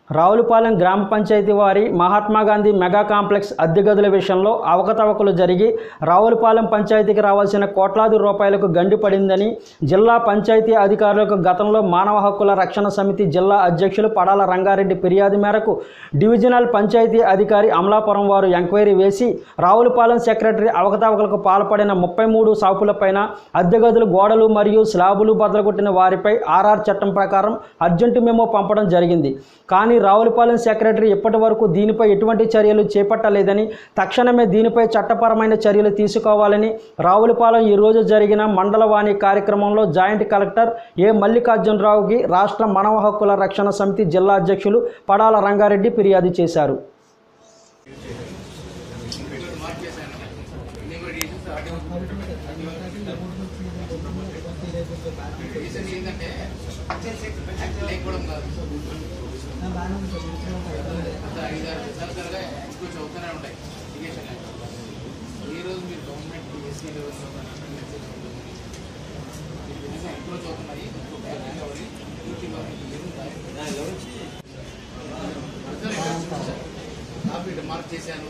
రావులపాలెం గ్రామ పంచాయతీ వారి Mahatma Gandhi mega complex అద్దె గదుల విషయంలో అవకతవకలు జరిగి రావులపాలెం పంచాయతీకి రావాల్సిన కోట్లాది రూపాయలకు గండి పడిందని జిల్లా పంచాయతీ అధికారులకు గతంలో మానవ హక్కుల రక్షణ సమితి జిల్లా అధ్యక్షులు పడాల రంగారెడ్డి ఫిర్యాదు మేరకు డివిజనల్ పంచాయతీ అధికారి అమలాపురం వారు ఎంక్వైరీ వేసి రావులపాలెం సెక్రటరీ అవకతవకలకు పాల్పడిన ముప్పై మూడు షాపులపైన అద్దె గదులు గోడలు మరియు స్లాబులు బదలగొట్టిన వారిపై ఆర్ఆర్ చట్టం ప్రకారం అర్జెంటు మెమో పంపడం జరిగింది కానీ రావులపాలెం సెక్రటరీ ఇప్పటి వరకు దీనిపై ఎటువంటి చర్యలు చేపట్టలేదని తక్షణమే దీనిపై చట్టపరమైన చర్యలు తీసుకోవాలని రావులపాలెం ఈరోజు జరిగిన మండలవాణి కార్యక్రమంలో జాయింట్ కలెక్టర్ ఏ మల్లికార్జునరావుకి రాష్ట్ర మానవ హక్కుల రక్షణ సమితి జిల్లా అధ్యక్షులు పడాల రంగారెడ్డి ఫిర్యాదు చేశారు రీజన్ ఏంటంటే లేకపోవడం కాదు గత ఐదారు సంవత్సరాలుగా ఎక్కువ చదువుతూనే ఉంటాయి ఎడ్యుకేషన్ ఈ రోజు మీరు గవర్నమెంట్ ఎస్సీ లెవెల్లో ఎక్కువ చదువుతున్నాయి కాబట్టి పూర్తి కాపీ మార్క్ చేశాను